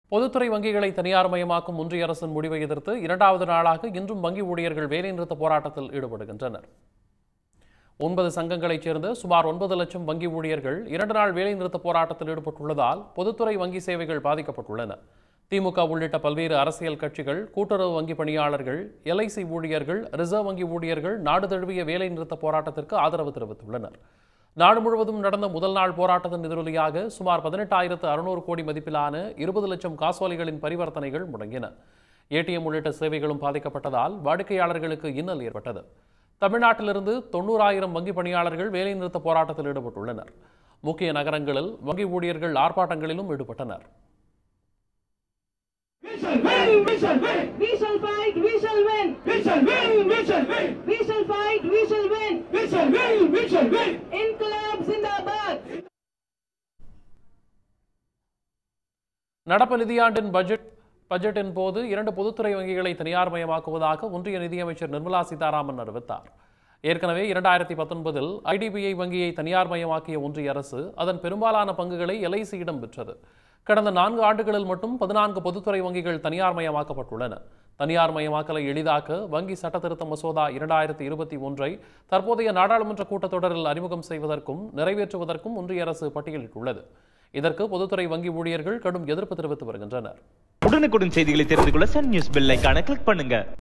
பொதுத்துறை வங்கிகளை தனியார்மயமாக்கும் ஒன்றிய அரசின் முடிவை எதிர்த்து இரண்டாவது நாளாக இன்றும் வங்கி ஊழியர்கள் வேலைநிறுத்த போராட்டத்தில் ஈடுபடுகின்றனர் ஒன்பது சங்கங்களைச் சேர்ந்த சுமார் ஒன்பது லட்சம் வங்கி ஊழியர்கள் இரண்டு நாள் வேலைநிறுத்த போராட்டத்தில் ஈடுபட்டுள்ளதால் பொதுத்துறை வங்கி சேவைகள் பாதிக்கப்பட்டுள்ளன திமுக உள்ளிட்ட பல்வேறு அரசியல் கட்சிகள் கூட்டுறவு வங்கி பணியாளர்கள் எல்ஐசி ஊழியர்கள் ரிசர்வ் வங்கி ஊழியர்கள் நாடு தழுவிய வேலைநிறுத்த போராட்டத்திற்கு ஆதரவு தெரிவித்துள்ளனர் நாடு முழுவதும் நடந்த முதல் நாள் போராட்டத்தின் எதிரொலியாக சுமார் பதினெட்டாயிரத்து அறுநூறு கோடி மதிப்பிலான இருபது லட்சம் காசோலைகளின் பரிவர்த்தனைகள் முடங்கின ஏடிஎம் உள்ளிட்ட சேவைகளும் பாதிக்கப்பட்டதால் வாடிக்கையாளர்களுக்கு இன்னல் ஏற்பட்டது தமிழ்நாட்டிலிருந்து தொண்ணூறாயிரம் வங்கி பணியாளர்கள் வேலைநிறுத்த போராட்டத்தில் ஈடுபட்டுள்ளனர் முக்கிய நகரங்களில் வங்கி ஊழியர்கள் ஆர்ப்பாட்டங்களிலும் ஈடுபட்டனர் We shall win, we shall win, We shall fight, we shall win. we shall win, we shall win, We shall fight, we shall win. we shall win, we shall win. Inqilab Zindabad. நடப்பு நிதியாண்டின் budget பட்ஜெட்டின் போது இரண்டு பொதுத்துறை வங்கிகளை தனியார்மயமாக்குவதாக ஒன்றிய நிதியமைச்சர் நிர்மலா சீதாராமன் அறிவித்தார் ஏற்கனவே இரண்டாயிரத்தி பத்தொன்பதில் ஐடிபிஐ வங்கியை தனியார்மயமாக்கிய ஒன்றிய அரசு அதன் பெரும்பாலான பங்குகளை எல்ஐசியிடம் விற்றது கடந்த நான்கு ஆண்டுகளில் மட்டும் பதினான்கு பொதுத்துறை வங்கிகள் தனியார்மயமாக்கப்பட்டுள்ளன தனியார்மயமாக்கலை எளிதாக்க வங்கி சட்டத்திருத்த மசோதா இரண்டாயிரத்தி இருபத்தி ஒன்றை தற்போதைய நாடாளுமன்ற கூட்டத்தொடரில் அறிமுகம் செய்வதற்கும் நிறைவேற்றுவதற்கும் ஒன்றிய அரசு பட்டியலிட்டுள்ளது இதற்கு பொதுத்துறை வங்கி ஊழியர்கள் கடும் எதிர்ப்பு தெரிவித்து வருகின்றனர் உடனுக்குடன் செய்திகளை தெரிந்து கொள்ள சன் நியூஸ் பெல் ஐகானை கிளிக் பண்ணுங்க